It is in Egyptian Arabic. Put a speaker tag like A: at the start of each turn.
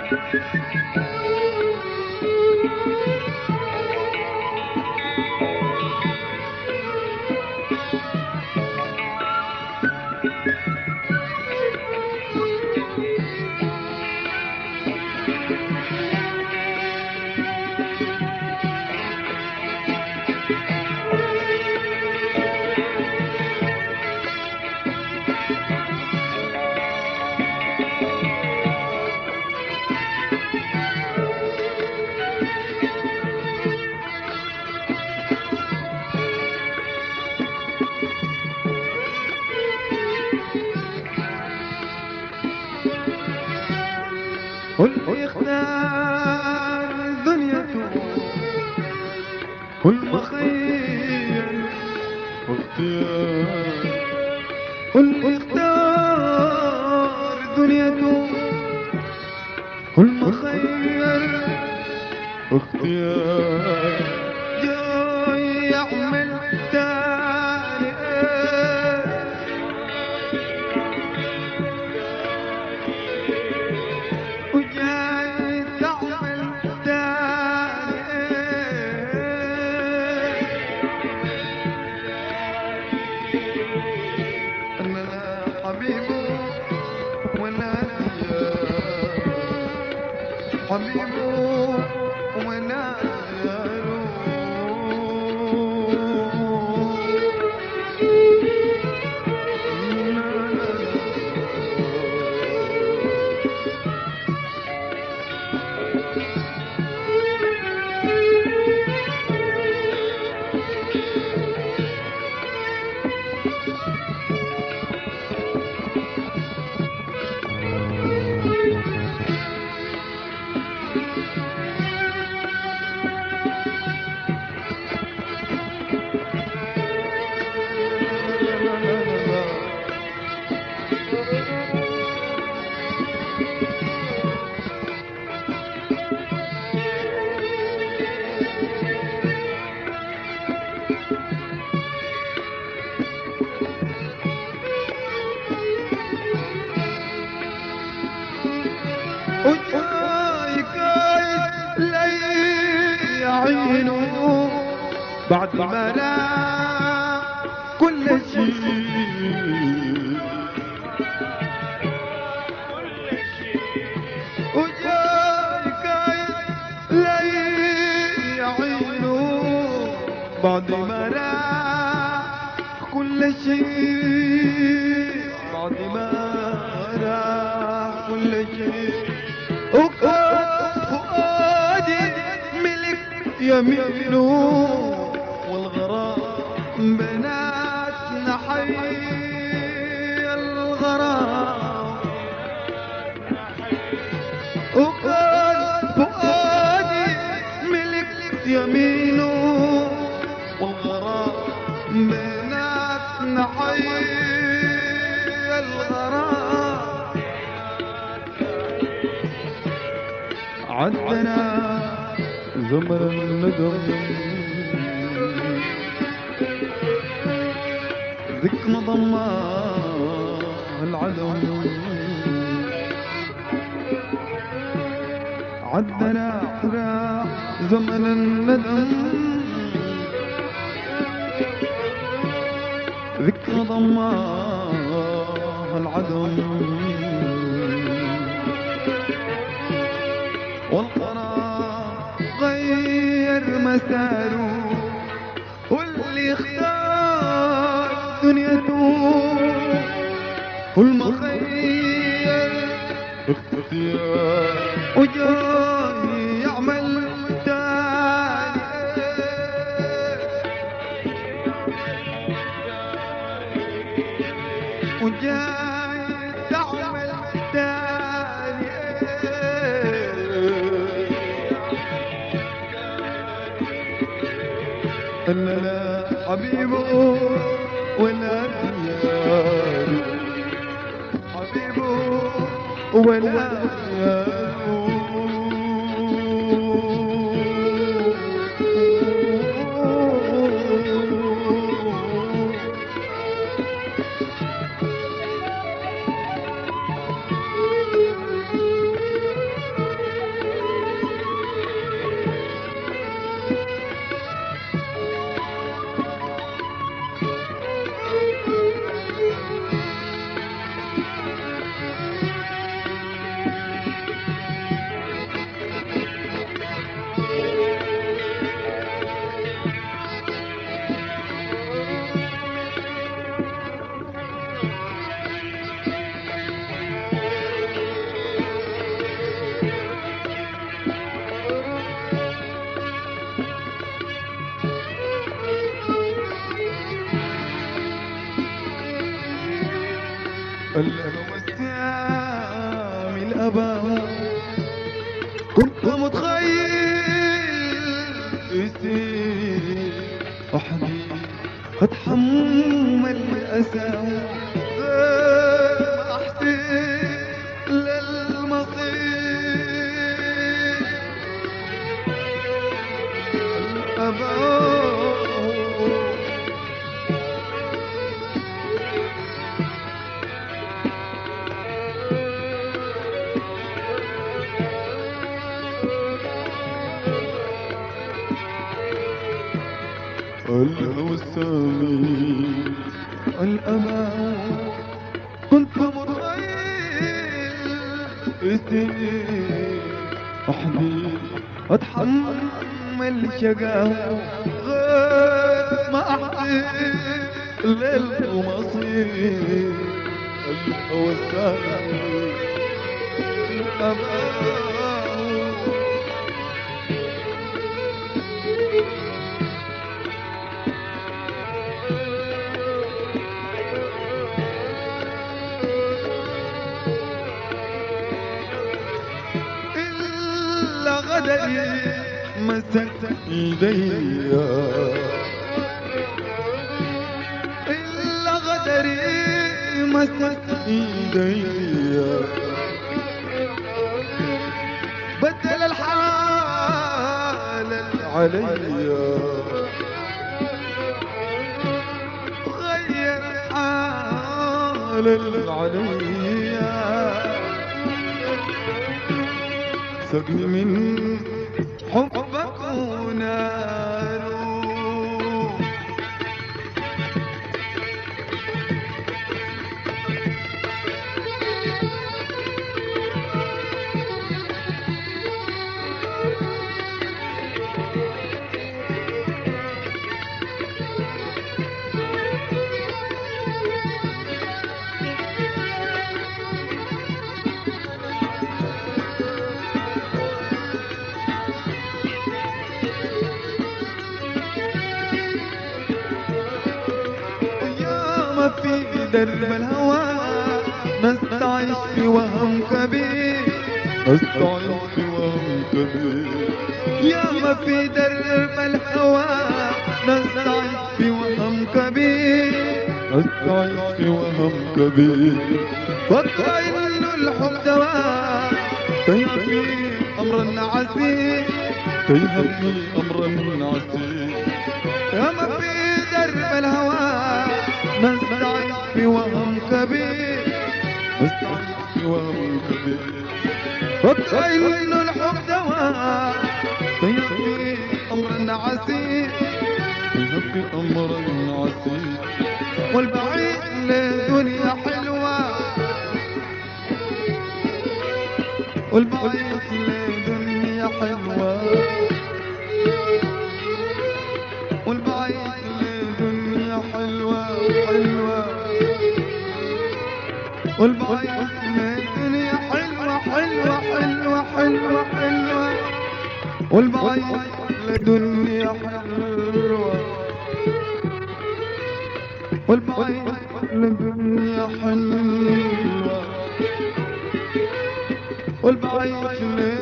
A: كل يختار دنيته كل مخير واختيار كل يختار دنيته كل مخير واختيار جاي يعمل تاني إيه وجاي تعمل تاني انا حبيبه ولا حبيبه ولا وجاي قايد لي عينه بعد ما لا كل شيء وجاي قايد لي عينه بعد ما لا كل شيء بعد ما راح كل شيء وكان فؤادي ملك يمينه والغرام بناتنا حي الغرام وكان فؤادي ملك يمينه والغرام بناتنا حي الغرام عدنا زمر الندم ذك مضمى العدم عدنا احنا زمن الندم ذك مضمى العدم والقرار غير مساره واللي اختار دنيته والمخير اختيار وجاي يعمل تاني وجاي تعمل تاني إلا لا حبيبه ولا دياره حبيبه ولا دياره الأبا كنت متخيل يصير وحدي أتحمل الأسى غير ما أحسن للمصير الأبا الأوسامي الأمان كنت متخيل استني أحمي أتحمل شقاوة غير ما أحكي للمصير الأوسامي الأمان إلا غدري مسكت إيدي إلا غدري مسكت إيدي بدل الحال علي غير حال علي سقني من حبك وناله ياما في درب الهوى نستعيش في وهم كبير نستعيش في وهم كبير ياما في درب الهوى نستعيش في وهم كبير نستعيش في وهم كبير فكر انه الحب دواء تيهفي امر عسير تيهفي امر عسير ياما في درب الهوى نستعيش في وهم كبير نستعيش في وهم كبير فكر انه الحب دواء تيهفي امر عسير تيهفي امر عسير والبعيد لدنيا حلوه والبعيد لدنيا حلوة والبعيد لدنيا حلوة حلوة والبعيد لدنيا حلوة حلوة حلوة حلوة حلوة والبعيد لدنيا حلوة والبعيد لدنيا حلوة والبعيد